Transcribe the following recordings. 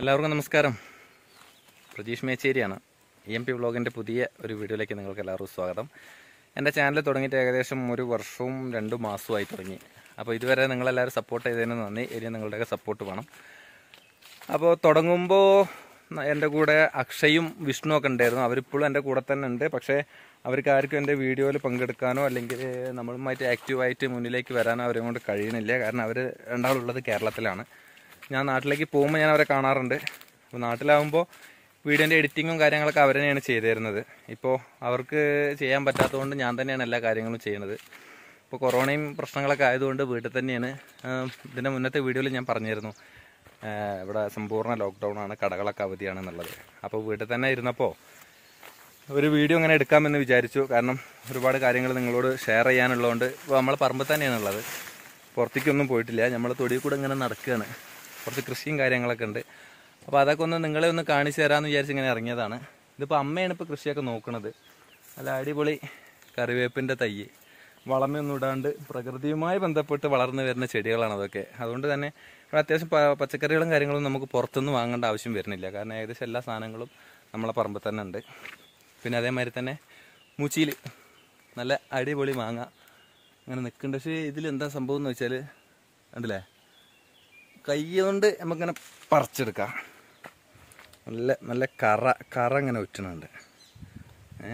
എല്ലാവർക്കും നമസ്കാരം പ്രജീഷ് മേച്ചേരിയാണ് ഇ എം പി വ്ളോഗിൻ്റെ പുതിയ ഒരു വീഡിയോയിലേക്ക് നിങ്ങൾക്ക് എല്ലാവർക്കും സ്വാഗതം എൻ്റെ ചാനൽ തുടങ്ങിയിട്ട് ഏകദേശം ഒരു വർഷവും രണ്ട് മാസവുമായി തുടങ്ങി അപ്പോൾ ഇതുവരെ നിങ്ങളെല്ലാവരും സപ്പോർട്ട് ചെയ്തതിന് നന്ദി ഇനി നിങ്ങളുടെയൊക്കെ സപ്പോർട്ട് വേണം അപ്പോൾ തുടങ്ങുമ്പോൾ എൻ്റെ കൂടെ അക്ഷയും വിഷ്ണു ഒക്കെ ഉണ്ടായിരുന്നു അവരിപ്പോഴും എൻ്റെ കൂടെ തന്നെ ഉണ്ട് പക്ഷേ അവർക്ക് ആർക്കും എൻ്റെ വീഡിയോയിൽ പങ്കെടുക്കാനോ അല്ലെങ്കിൽ നമ്മളുമായിട്ട് ആക്റ്റീവായിട്ട് മുന്നിലേക്ക് വരാനോ അവരെ കൊണ്ട് കഴിയണില്ല കാരണം അവർ രണ്ടാളുള്ളത് കേരളത്തിലാണ് ഞാൻ നാട്ടിലേക്ക് പോകുമ്പോൾ ഞാൻ അവരെ കാണാറുണ്ട് അപ്പോൾ നാട്ടിലാവുമ്പോൾ വീഡിയോൻ്റെ എഡിറ്റിങ്ങും കാര്യങ്ങളൊക്കെ അവർ തന്നെയാണ് ചെയ്തു തരുന്നത് ഇപ്പോൾ അവർക്ക് ചെയ്യാൻ പറ്റാത്തതുകൊണ്ട് ഞാൻ തന്നെയാണ് എല്ലാ കാര്യങ്ങളും ചെയ്യുന്നത് ഇപ്പോൾ കൊറോണയും പ്രശ്നങ്ങളൊക്കെ ആയതുകൊണ്ട് വീട്ടിൽ തന്നെയാണ് ആ, ഇതിൻ്റെ മുന്നത്തെ വീഡിയോയിൽ ഞാൻ പറഞ്ഞിരുന്നു ആ, ഇവിടെ സമ്പൂർണ്ണ ലോക്ക്ഡൗൺ ആണ് കടകളൊക്കെ അവധിയാണെന്നുള്ളത് അപ്പോൾ വീട്ടിൽ തന്നെ ഇരുന്നപ്പോൾ ഒരു വീഡിയോ ഇങ്ങനെ എടുക്കാമെന്ന് വിചാരിച്ചു കാരണം ഒരുപാട് കാര്യങ്ങൾ നിങ്ങളോട് ഷെയർ ചെയ്യാനുള്ളതുകൊണ്ട് ഇപ്പോൾ നമ്മൾ പറമ്പിൽ തന്നെയാണുള്ളത് പുറത്തേക്കൊന്നും പോയിട്ടില്ല നമ്മൾ തൊടിയിൽ കൂടെ ഇങ്ങനെ നടക്കുകയാണ് കുറച്ച് കൃഷിയും കാര്യങ്ങളൊക്കെ ഉണ്ട് അപ്പോൾ അതൊക്കെ ഒന്ന് നിങ്ങളെ ഒന്ന് കാണിച്ചു തരാമെന്ന് വിചാരിച്ച് ഇങ്ങനെ ഇറങ്ങിയതാണ് ഇതിപ്പോൾ അമ്മയാണ് ഇപ്പോൾ കൃഷിയൊക്കെ നോക്കുന്നത് നല്ല അടിപൊളി കറിവേപ്പിൻ്റെ തൈ വളമൊന്നും ഇടാണ്ട് പ്രകൃതിയുമായി ബന്ധപ്പെട്ട് വളർന്നു വരുന്ന ചെടികളാണ് അതൊക്കെ അതുകൊണ്ട് തന്നെ ഇവിടെ അത്യാവശ്യം പ- പച്ചക്കറികളും കാര്യങ്ങളും നമുക്ക് പുറത്തുനിന്ന് വാങ്ങേണ്ട ആവശ്യം വരുന്നില്ല കാരണം ഏകദേശം എല്ലാ സാധനങ്ങളും നമ്മളെ പറമ്പിൽ തന്നെ ഉണ്ട് പിന്നെ അതേമാതിരി തന്നെ മൂച്ചിയിൽ നല്ല അടിപൊളി മാങ്ങ അങ്ങനെ നിൽക്കുന്നുണ്ട് പക്ഷേ ഇതിൽ എന്താ സംഭവം എന്ന് വെച്ചാൽ കണ്ടില്ലേ കൈ കൊണ്ട് നമുക്കിങ്ങനെ പറിച്ചെടുക്കാം നല്ല നല്ല കറ കറ ഇങ്ങനെ ഒറ്റണുണ്ട് ഏ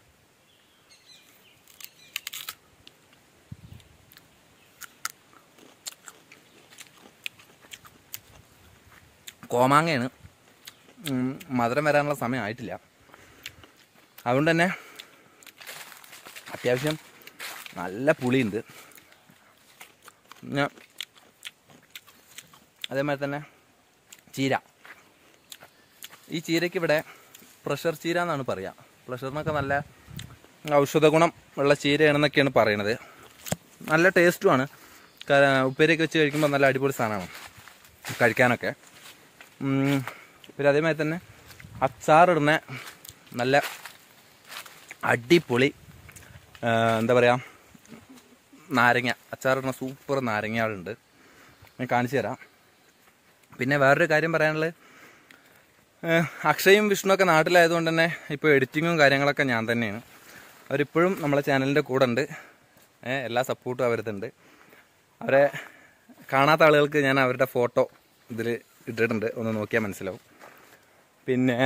കോമാങ്ങയാണ് ഉം, മധുരം വരാനുള്ള സമയം ആയിട്ടില്ല അതുകൊണ്ട് തന്നെ അത്യാവശ്യം നല്ല പുളിയുണ്ട് പിന്നെ അതേമാതിരി തന്നെ ചീര ഈ ചീരയ്ക്ക് ഇവിടെ പ്രഷർ ചീര എന്നാണ് പറയുക പ്രഷറിനൊക്കെ നല്ല ഔഷധ ഗുണം ഉള്ള ചീരയാണെന്നൊക്കെയാണ് പറയണത് നല്ല ടേസ്റ്റുമാണ് ഉപ്പേരിയൊക്കെ വെച്ച് കഴിക്കുമ്പോൾ നല്ല അടിപൊളി സാധനമാണ് കഴിക്കാനൊക്കെ ഉം, പിന്നെ അതേമാതിരി തന്നെ അച്ചാറിടുന്ന നല്ല അടിപൊളി ആ, എന്താ പറയുക നാരങ്ങ അച്ചാറിടുന്ന സൂപ്പർ നാരങ്ങകളുണ്ട് ഞാൻ കാണിച്ചു തരാം പിന്നെ വേറൊരു കാര്യം പറയാനുള്ളത് ഏഹ്, അക്ഷയും വിഷ്ണുവൊക്കെ നാട്ടിലായതുകൊണ്ട് തന്നെ ഇപ്പോൾ എഡിറ്റിങ്ങും കാര്യങ്ങളൊക്കെ ഞാൻ തന്നെയാണ് അവരിപ്പോഴും നമ്മളെ ചാനലിൻ്റെ കൂടെ ഉണ്ട് ഏഹ്, എല്ലാ സപ്പോർട്ടും അവരുന്നുണ്ട് അവരെ കാണാത്ത ആളുകൾക്ക് ഞാൻ അവരുടെ ഫോട്ടോ ഇതിൽ ഇട്ടിട്ടുണ്ട് ഒന്ന് നോക്കിയാൽ മനസ്സിലാവും പിന്നെ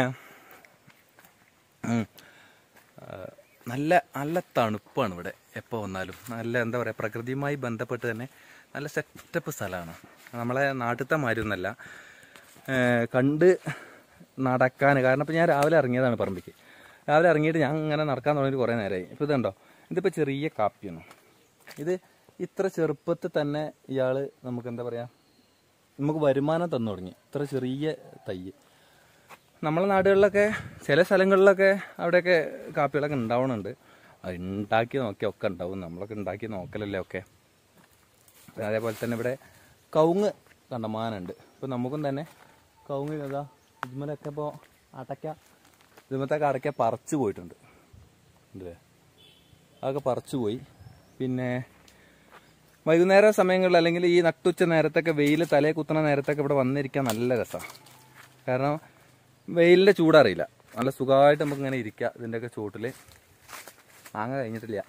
ഉം, ആ, നല്ല നല്ല തണുപ്പാണ് ഇവിടെ എപ്പോൾ വന്നാലും നല്ല എന്താ പറയുക പ്രകൃതിയുമായി ബന്ധപ്പെട്ട് തന്നെ നല്ല സെറ്റപ്പ് സ്ഥലമാണ് നമ്മളെ നാട്ടിലത്തെ മാതിരിയൊന്നല്ല ഏഹ് കണ്ട് നടക്കാൻ കാരണം ഇപ്പോൾ ഞാൻ രാവിലെ ഇറങ്ങിയതാണ് പറമ്പിക്ക് രാവിലെ ഇറങ്ങിയിട്ട് ഞാൻ ഇങ്ങനെ നടക്കാൻ തുടങ്ങിയിട്ട് കുറേ നേരമായി ഇപ്പോൾ ഇതുണ്ടോ ഇതിപ്പോൾ ചെറിയ കാപ്പിയാണ് ഇത് ഇത്ര ചെറുപ്പത്തിൽ തന്നെ ഇയാൾ നമുക്ക് എന്താ പറയുക നമുക്ക് വരുമാനം തന്നു തുടങ്ങി ഇത്ര ചെറിയ തൈ നമ്മളെ നാടുകളിലൊക്കെ ചില സ്ഥലങ്ങളിലൊക്കെ അവിടെയൊക്കെ കാപ്പികളൊക്കെ ഉണ്ടാവണുണ്ട് അത് ഉണ്ടാക്കി നോക്കിയാൽ ഒക്കെ ഉണ്ടാവും നമ്മളൊക്കെ ഉണ്ടാക്കി നോക്കലല്ലേ ഒക്കെ പിന്നെ അതേപോലെ തന്നെ ഇവിടെ കവുങ്ങ് കണ്ടമാനുണ്ട് ഇപ്പം നമുക്കും തന്നെ കവുങ്ങ് ഏതാ ഇതുമലൊക്കെ ഇപ്പോൾ അടയ്ക്ക ഇതുമത്തൊക്കെ അടയ്ക്ക പറിച്ചു പോയിട്ടുണ്ട് അല്ലേ അതൊക്കെ പറിച്ചു പോയി പിന്നെ വൈകുന്നേര സമയങ്ങളിൽ അല്ലെങ്കിൽ ഈ നട്ടുച്ച നേരത്തൊക്കെ വെയിൽ തലേ കുത്തുന്ന നേരത്തൊക്കെ ഇവിടെ വന്നിരിക്കാൻ നല്ല രസമാണ് കാരണം വെയിലിൻ്റെ ചൂടറിയില്ല നല്ല സുഖമായിട്ട് നമുക്ക് ഇങ്ങനെ ഇരിക്കാം ഇതിൻ്റെയൊക്കെ ചൂട്ടിൽ മാങ്ങ കഴിഞ്ഞിട്ടില്ല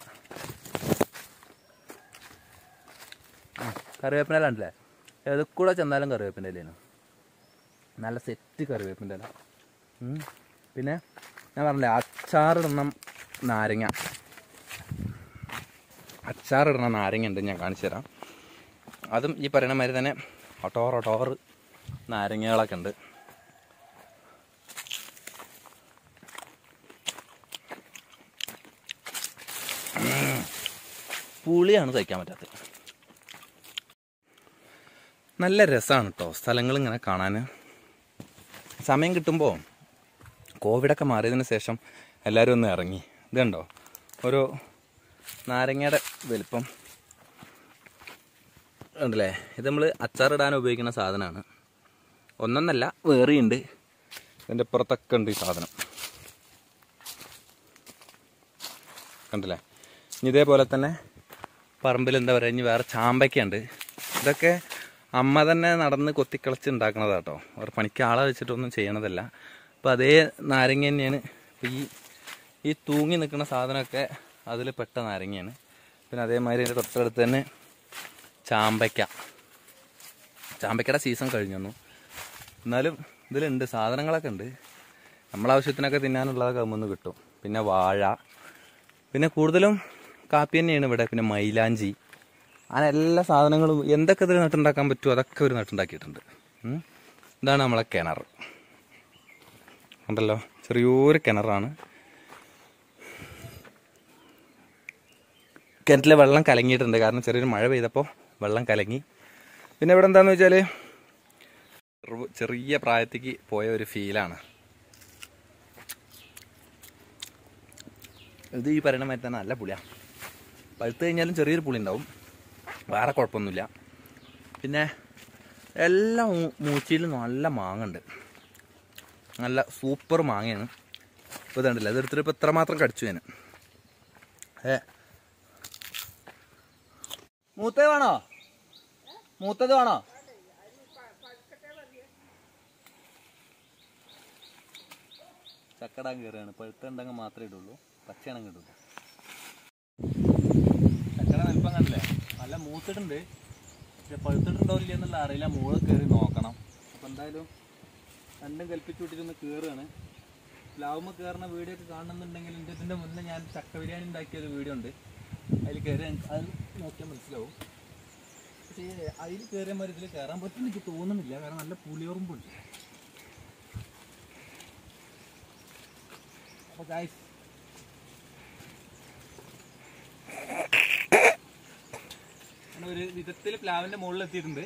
കറിവേപ്പിൻ്റെ കണ്ടില്ലേ ഏത് കൂടെ ചെന്നാലും കറിവേപ്പിൻ്റെ ഇലയാണ് നല്ല സെറ്റ് കറിവേപ്പിൻ്റെ ഇല ഉം. പിന്നെ ഞാൻ പറഞ്ഞില്ലേ അച്ചാറിടണം നാരങ്ങ അച്ചാറിടണ നാരങ്ങ ഉണ്ട് ഞാൻ കാണിച്ചു തരാം അതും ഈ പറയുന്ന മാതിരി തന്നെ ഒട്ടോർ ഒട്ടോർ നാരങ്ങകളൊക്കെ ഉണ്ട് പുളിയാണ് സഹിക്കാൻ പറ്റാത്തത് നല്ല രസമാണ് കേട്ടോ സ്ഥലങ്ങൾ ഇങ്ങനെ കാണാൻ സമയം കിട്ടുമ്പോൾ കോവിഡൊക്കെ മാറിയതിന് ശേഷം എല്ലാവരും ഒന്ന് ഇറങ്ങി ഇത് കണ്ടോ ഒരു നാരങ്ങയുടെ വലിപ്പം ഉണ്ടല്ലേ ഇത് നമ്മൾ അച്ചാറിടാൻ ഉപയോഗിക്കുന്ന സാധനമാണ് ഒന്നൊന്നല്ല വേറെയുണ്ട് ഇതിൻ്റെ പുറത്തൊക്കെ ഉണ്ട് ഈ സാധനം കണ്ടില്ലേ ഇനി ഇതേപോലെ തന്നെ പറമ്പിൽ എന്താ പറയുക ഇനി വേറെ ചാമ്പയ്ക്ക ഉണ്ട് ഇതൊക്കെ അമ്മ തന്നെ നടന്ന് കൊത്തിക്കളച്ച് ഉണ്ടാക്കണതാ കേട്ടോ ഒരു പണിക്ക് ആളെ വെച്ചിട്ടൊന്നും ചെയ്യണതല്ല അപ്പോൾ അതേ നാരങ്ങ തന്നെയാണ് ഇപ്പോൾ ഈ ഈ തൂങ്ങി നിൽക്കുന്ന സാധനമൊക്കെ അതിൽ പെട്ട നാരങ്ങയാണ് പിന്നെ അതേമാതിരി അതിൻ്റെ തൊട്ടടുത്ത് തന്നെ ചാമ്പയ്ക്ക ചാമ്പയ്ക്കയുടെ സീസൺ കഴിഞ്ഞു വന്നു എന്നാലും ഇതിലുണ്ട് സാധനങ്ങളൊക്കെ ഉണ്ട് നമ്മളാവശ്യത്തിനൊക്കെ തിന്നാനുള്ളതൊക്കെ അമ്മന്ന് കിട്ടും പിന്നെ വാഴ പിന്നെ കൂടുതലും കാപ്പി തന്നെയാണ് ഇവിടെ പിന്നെ മൈലാഞ്ചി അങ്ങനെ എല്ലാ സാധനങ്ങളും എന്തൊക്കെ ഇതിൽ നട്ടുണ്ടാക്കാൻ പറ്റുമോ അതൊക്കെ ഒരു നട്ടുണ്ടാക്കിയിട്ടുണ്ട് ഉം. ഇതാണ് നമ്മളെ കിണർ ഉണ്ടല്ലോ ചെറിയൊരു കിണറാണ് കിണറ്റിലെ വെള്ളം കലങ്ങിയിട്ടുണ്ട് കാരണം ചെറിയൊരു മഴ പെയ്തപ്പോൾ വെള്ളം കലങ്ങി പിന്നെ ഇവിടെ എന്താണെന്ന് വെച്ചാൽ ചെറിയ പ്രായത്തേക്ക് പോയ ഒരു ഫീലാണ് ഇത് ഈ പറയുന്ന മാതിരി തന്നെ നല്ല പുളിയാണ് പഴുത്ത് കഴിഞ്ഞാലും ചെറിയൊരു പുളി ഉണ്ടാവും വേറെ കുഴപ്പമൊന്നുമില്ല പിന്നെ എല്ലാ മൂ- മൂച്ചിയിലും നല്ല മാങ്ങ ഉണ്ട് നല്ല സൂപ്പർ മാങ്ങയാണ് ഇപ്പോൾ ഇതുണ്ടല്ലോ ഇതെടുത്തിട്ട് ഇപ്പോൾ എത്രമാത്രം കടിച്ചു ഞാൻ ഏ മൂത്തത് വേണോ മൂത്തത് വേണോ ചക്കടാൻ കയറുകയാണ് പഴുത്തുണ്ടെങ്കിൽ മാത്രമേ ഇടുള്ളൂ പച്ചയാണെങ്കിൽ ഇടുള്ളൂ ചക്കട വലിപ്പം കണ്ടില്ലേ നല്ല മൂത്തിട്ടുണ്ട് പക്ഷെ പഴുത്തിട്ടുണ്ടോ ഇല്ല എന്നുള്ള അറിയില്ല മുകളിൽ കയറി നോക്കണം അപ്പം എന്തായാലും രണ്ടും കൽപ്പിച്ചു വിട്ടിട്ടൊന്ന് കയറുകയാണ് പ്ലാവുമ്പോൾ കയറുന്ന വീഡിയോ ഒക്കെ കാണുന്നുണ്ടെങ്കിൽ എൻ്റെ ഇതിൻ്റെ മുന്നേ ഞാൻ ചക്ക ബിരിയാണി ഉണ്ടാക്കിയ ഒരു വീഡിയോ ഉണ്ട് അതിൽ കയറി അത് നോക്കിയാൽ മനസ്സിലാവും പക്ഷേ അതിൽ കയറിയ മാതിരി ഇതിൽ കയറാൻ പറ്റും എനിക്ക് തോന്നുന്നില്ല കാരണം നല്ല പുളിയോറുമ്പുണ്ട് അപ്പോൾ ഗായ്സ് അങ്ങനെ ഒരു വിധത്തിൽ പ്ലാവിന്റെ മുകളിൽ എത്തിയിട്ടുണ്ട്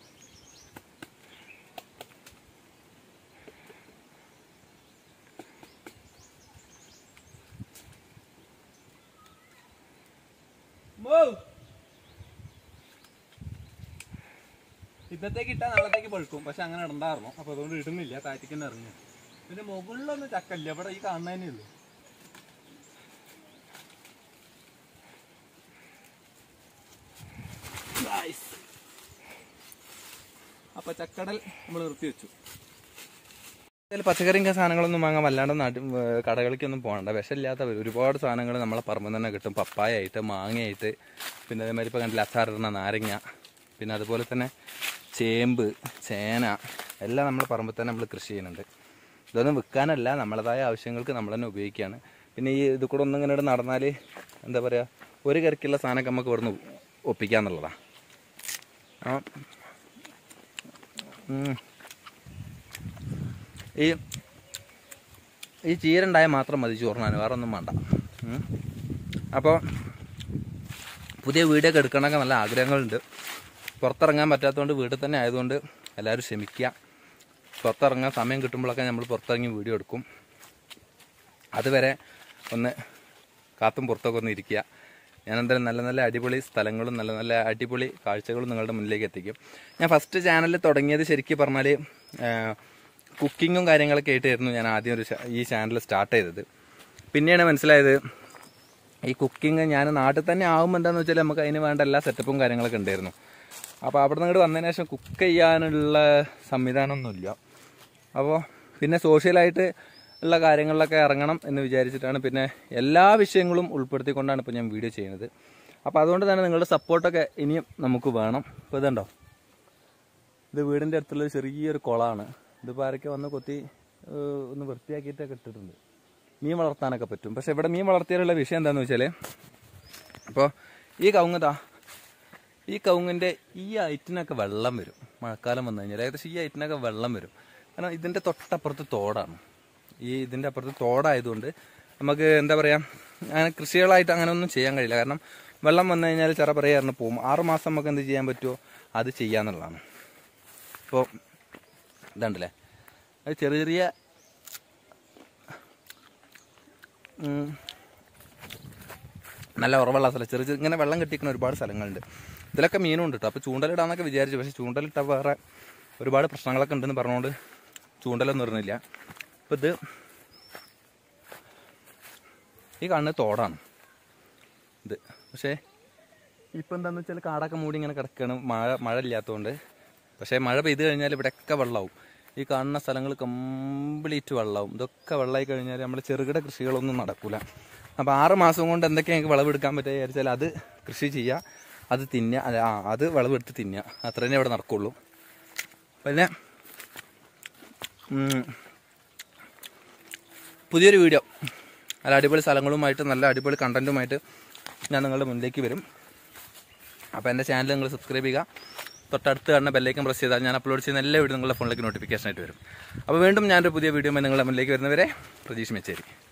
ഇന്നത്തേക്ക് ഇട്ടാൽ നാളത്തേക്ക് പഴുക്കും പക്ഷെ അങ്ങനെ ഇടണ്ടായിരുന്നു അപ്പൊ അതുകൊണ്ട് ഇടുന്നില്ല താറ്റിക്ക് തന്നെ ഇറങ്ങി പിന്നെ മുകളിലൊന്നും ചക്കല്ല ഇവിടെ ഈ കാണുന്നതന്നെ ഉള്ളൂ Nice. അപ്പൊ ചക്കടൽ നമ്മൾ നിർത്തി വെച്ചു ഇതിൽ പച്ചക്കറിയും സാധനങ്ങളൊന്നും വാങ്ങാൻ വല്ലാണ്ട് നാട്ടി ഏർ കടകളിലേക്കൊന്നും പോകണ്ട വിഷമില്ലാത്ത ഒരുപാട് സാധനങ്ങൾ നമ്മളെ പറമ്പിൽ തന്നെ കിട്ടും പപ്പായായിട്ട് മാങ്ങയായിട്ട് പിന്നെ അതേമാതിരി ഇപ്പോൾ കണ്ടില്ല അച്ചാറിടുന്ന നാരങ്ങ പിന്നെ അതുപോലെ തന്നെ ചേമ്പ് ചേന എല്ലാം നമ്മൾ പറമ്പിൽ തന്നെ നമ്മൾ കൃഷി ചെയ്യുന്നുണ്ട് ഇതൊന്നും വിൽക്കാനല്ല നമ്മളതായ ആവശ്യങ്ങൾക്ക് നമ്മൾ തന്നെ ഉപയോഗിക്കുകയാണ് പിന്നെ ഈ ഇത് കൂടെ ഒന്നും ഇങ്ങനെ നടന്നാൽ എന്താ പറയുക ഒരു കറിക്കുള്ള സാധനമൊക്കെ നമുക്ക് ഇവിടുന്ന് ഒപ്പിക്കാന്നുള്ളതാണ് ആ ഉം. ഈ ഈ ചീരണ്ടായാൽ മാത്രം മതി ചോറിനാൻ വേറെ ഒന്നും വേണ്ട ഉം. അപ്പോൾ പുതിയ വീടൊക്കെ എടുക്കണമെങ്കിൽ നല്ല ആഗ്രഹങ്ങളുണ്ട് പുറത്തിറങ്ങാൻ പറ്റാത്തതുകൊണ്ട് വീട്ടിൽ തന്നെ ആയതുകൊണ്ട് എല്ലാവരും ക്ഷമിക്കുക പുറത്തിറങ്ങാൻ സമയം കിട്ടുമ്പോഴൊക്കെ നമ്മൾ പുറത്തിറങ്ങി വീഡിയോ എടുക്കും അതുവരെ ഒന്ന് കാത്തും പുറത്തൊക്കെ ഒന്ന് ഇരിക്കുക ഞാൻ എന്തായാലും നല്ല നല്ല അടിപൊളി സ്ഥലങ്ങളും നല്ല നല്ല അടിപൊളി കാഴ്ചകളും നിങ്ങളുടെ മുന്നിലേക്ക് എത്തിക്കും ഞാൻ ഫസ്റ്റ് ചാനൽ തുടങ്ങിയത് ശരിക്കും പറഞ്ഞാൽ കുക്കിങ്ങും കാര്യങ്ങളൊക്കെ ആയിട്ടായിരുന്നു ഞാൻ ആദ്യം ഒരു ചാ- ഈ ചാനൽ സ്റ്റാർട്ട് ചെയ്തത് പിന്നെയാണ് മനസ്സിലായത് ഈ കുക്കിംഗ് ഞാൻ നാട്ടിൽ തന്നെ ആകുമ്പോൾ എന്താണെന്ന് വെച്ചാൽ നമുക്ക് അതിന് വേണ്ട എല്ലാ സെറ്റപ്പും കാര്യങ്ങളൊക്കെ ഉണ്ടായിരുന്നു അപ്പോൾ അവിടെ നിന്ന് ഇങ്ങോട്ട് വന്നതിന് ശേഷം കുക്ക് ചെയ്യാനുള്ള സംവിധാനമൊന്നുമില്ല അപ്പോൾ പിന്നെ സോഷ്യലായിട്ട് ഉള്ള കാര്യങ്ങളിലൊക്കെ ഇറങ്ങണം എന്ന് വിചാരിച്ചിട്ടാണ് പിന്നെ എല്ലാ വിഷയങ്ങളും ഉൾപ്പെടുത്തിക്കൊണ്ടാണ് ഇപ്പോൾ ഞാൻ വീഡിയോ ചെയ്യുന്നത് അപ്പോൾ അതുകൊണ്ട് തന്നെ നിങ്ങളുടെ സപ്പോർട്ടൊക്കെ ഇനിയും നമുക്ക് വേണം ഇപ്പോൾ ഇതുണ്ടോ ഇത് വീടിൻ്റെ അടുത്തുള്ള ഒരു ചെറിയൊരു കുളമാണ് ഇതിപ്പോൾ ആരൊക്കെ വന്ന് കൊത്തി ഏഹ്, ഒന്ന് വൃത്തിയാക്കിയിട്ടൊക്കെ ഇട്ടിട്ടുണ്ട് മീൻ വളർത്താനൊക്കെ പറ്റും പക്ഷെ ഇവിടെ മീൻ വളർത്തിയാലുള്ള വിഷയം എന്താണെന്ന് വെച്ചാൽ അപ്പോൾ ഈ കവുങ്ങതാ ഈ കവുങ്ങിൻ്റെ ഈ ഐറ്റിനൊക്കെ വെള്ളം വരും മഴക്കാലം വന്നു കഴിഞ്ഞാൽ ഏകദേശം ഈ ഐറ്റിനൊക്കെ വെള്ളം വരും കാരണം ഇതിൻ്റെ തൊട്ടപ്പുറത്ത് തോടാണ് ഈ ഇതിൻ്റെ അപ്പുറത്ത് തോടായതുകൊണ്ട് നമുക്ക് എന്താ പറയുക അങ്ങനെ കൃഷികളായിട്ട് അങ്ങനെ ഒന്നും ചെയ്യാൻ കഴിയില്ല കാരണം വെള്ളം വന്നു കഴിഞ്ഞാൽ ചെറ പറയാറിന് പോകും ആറ് മാസം നമുക്ക് എന്ത് ചെയ്യാൻ പറ്റുമോ അത് ചെയ്യാന്നുള്ളതാണ് ഇപ്പോൾ ഇതുണ്ടല്ലേ അത് ചെറിയ ചെറിയ ഉം, നല്ല ഉറവുള്ള സ്ഥലം ചെറിയ ചെറിയ ഇങ്ങനെ വെള്ളം കെട്ടിക്കുന്ന ഒരുപാട് സ്ഥലങ്ങളുണ്ട് ഇതിലൊക്കെ മീനും ഉണ്ട് കേട്ടോ അപ്പോൾ ചൂണ്ടലിടാന്നൊക്കെ വിചാരിച്ചു പക്ഷേ ചൂണ്ടലിട്ട വേറെ ഒരുപാട് പ്രശ്നങ്ങളൊക്കെ ഉണ്ടെന്ന് പറഞ്ഞുകൊണ്ട് ചൂണ്ടലൊന്നും ഇടുന്നില്ല അപ്പോൾ ഇത് ഈ കാണുന്നത് തോടാണ് ഇത് പക്ഷേ ഇപ്പം എന്താണെന്ന് വെച്ചാൽ കാടൊക്കെ മൂടി ഇങ്ങനെ കിടക്കുകയാണ് മഴ മഴ ഇല്ലാത്തതുകൊണ്ട് പക്ഷേ മഴ പെയ്ത് കഴിഞ്ഞാൽ ഇവിടെയൊക്കെ വെള്ളമാവും ഈ കാണുന്ന സ്ഥലങ്ങൾ കംപ്ലീറ്റ് വെള്ളമാവും ഇതൊക്കെ വെള്ളമായി കഴിഞ്ഞാൽ നമ്മൾ ചെറുകിട കൃഷികളൊന്നും നടക്കില്ല അപ്പോൾ ആറ് മാസം കൊണ്ട് എന്തൊക്കെ ഞങ്ങൾക്ക് വിളവെടുക്കാൻ പറ്റുക വിചാരിച്ചാൽ അത് കൃഷി ചെയ്യുക അത് തിന്നുക അല്ല, ആ അത് വിളവെടുത്ത് തിന്നുക അത്ര തന്നെ ഇവിടെ നടക്കുള്ളൂ പിന്നെ ഉം, പുതിയൊരു വീഡിയോ നല്ല അടിപൊളി സ്ഥലങ്ങളുമായിട്ട് നല്ല അടിപൊളി കണ്ടന്റുമായിട്ട് ഞാൻ നിങ്ങളുടെ മുന്നിലേക്ക് വരും അപ്പോൾ എൻ്റെ ചാനൽ നിങ്ങൾ സബ്സ്ക്രൈബ് ചെയ്യുക തൊട്ടടുത്ത് കാണുന്ന ബെല്ലൈക്കൻ പ്രസ് ചെയ്താൽ ഞാൻ അപ്ലോഡ് ചെയ്യുന്ന എല്ലാ വീഡിയോ നിങ്ങളുടെ ഫോണിലേക്ക് നോട്ടിഫിക്കേഷൻ ആയിട്ട് വരും അപ്പോൾ വീണ്ടും ഞാനൊരു പുതിയ വീഡിയോ നിങ്ങളുടെ മുന്നിലേക്ക് വരുന്നവരെ പ്രതീക്ഷ മെച്ചേരി